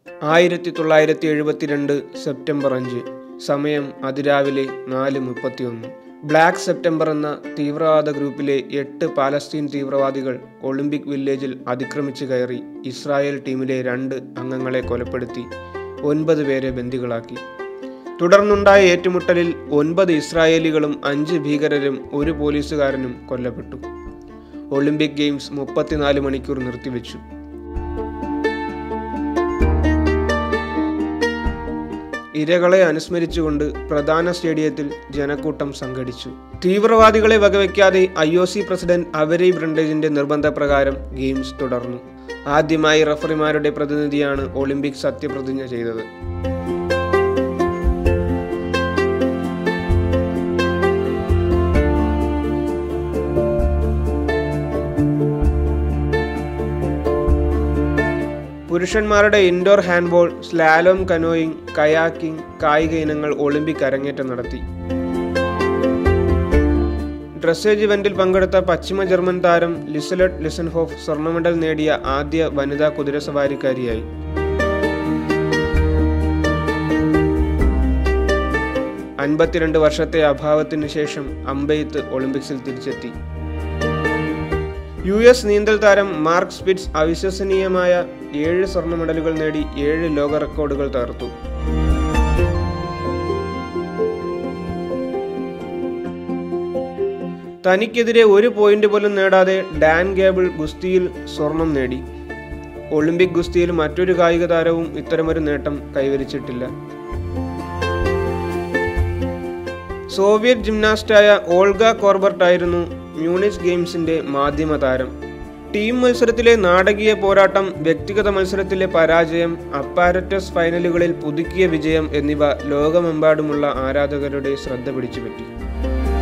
ആയിരത്തി തൊള്ളായിരത്തി എഴുപത്തിരണ്ട് സെപ്റ്റംബർ അഞ്ച് സമയം അതിരാവിലെ നാല് മുപ്പത്തിയൊന്ന് ബ്ലാക്ക് സെപ്റ്റംബർ എന്ന തീവ്രവാദ ഗ്രൂപ്പിലെ എട്ട് പാലസ്തീൻ തീവ്രവാദികൾ ഒളിമ്പിക് വില്ലേജിൽ അതിക്രമിച്ചു കയറി ഇസ്രായേൽ ടീമിലെ രണ്ട് അംഗങ്ങളെ കൊലപ്പെടുത്തി ഒൻപത് പേരെ ബന്ദികളാക്കി തുടർന്നുണ്ടായ ഏറ്റുമുട്ടലിൽ ഒൻപത് ഇസ്രായേലികളും അഞ്ച് ഭീകരരും ഒരു പോലീസുകാരനും കൊല്ലപ്പെട്ടു ഒളിമ്പിക് ഗെയിംസ് മുപ്പത്തിനാല് മണിക്കൂർ നിർത്തിവെച്ചു ഇരകളെ അനുസ്മരിച്ചുകൊണ്ട് പ്രധാന സ്റ്റേഡിയത്തിൽ ജനക്കൂട്ടം സംഘടിച്ചു തീവ്രവാദികളെ വകവയ്ക്കാതെ I O C president Avery ബ്രണ്ടേജിന്റെ നിർബന്ധപ്രകാരം ഗെയിംസ് തുടർന്നു ആദ്യമായി റഫറിമാരുടെ പ്രതിനിധിയാണ് ഒളിമ്പിക് സത്യപ്രതിജ്ഞ ചെയ്തത് പുരുഷന്മാരുടെ indoor handball slalom canoeing kayaking കായിക ഇനങ്ങൾ ഒളിമ്പിക് അരങ്ങേറ്റം നടത്തി ഡ്രസ്സേജ് ഇവന്റിൽ പങ്കെടുത്ത പശ്ചിമ ജർമ്മൻ താരം ലിസലറ്റ് ലിസൻഹോഫ് സ്വർണ്ണ മെഡൽ നേടിയ ആദ്യ വനിതാ കുതിരസവാരിക്കാരിയായി അൻപത്തിരണ്ട് വർഷത്തെ അഭാവത്തിന് ശേഷം അമ്പെയ്ത്ത് ഒളിമ്പിക്സിൽ തിരിച്ചെത്തി യു എസ് നീന്തൽ താരം മാർക്ക് സ്പിറ്റ്സ് അവിശ്വസനീയമായ ഏഴ് സ്വർണ്ണ മെഡലുകൾ നേടി ഏഴ് ലോക റെക്കോർഡുകൾ തകർത്തു തനിക്കെതിരെ ഒരു പോയിന്റ് പോലും നേടാതെ ഡാൻ ഗേബിൾ ഗുസ്തിയിൽ സ്വർണം നേടി ഒളിമ്പിക് ഗുസ്തിയിൽ മറ്റൊരു കായിക താരവും ഇത്തരമൊരു നേട്ടം കൈവരിച്ചിട്ടില്ല സോവിയറ്റ് ജിംനാസ്റ്റായ ഓൾഗ കോർബർട്ട് ആയിരുന്നു മ്യൂണിച്ച് ഗെയിംസിന്റെ മാധ്യമ താരം ടീം മത്സരത്തിലെ നാടകീയ പോരാട്ടം വ്യക്തിഗത മത്സരത്തിലെ പരാജയം അപ്പാരറ്റസ് ഫൈനലുകളിൽ പുതുക്കിയ വിജയം എന്നിവ ലോകമെമ്പാടുമുള്ള ആരാധകരുടെ ശ്രദ്ധ പിടിച്ചുപറ്റി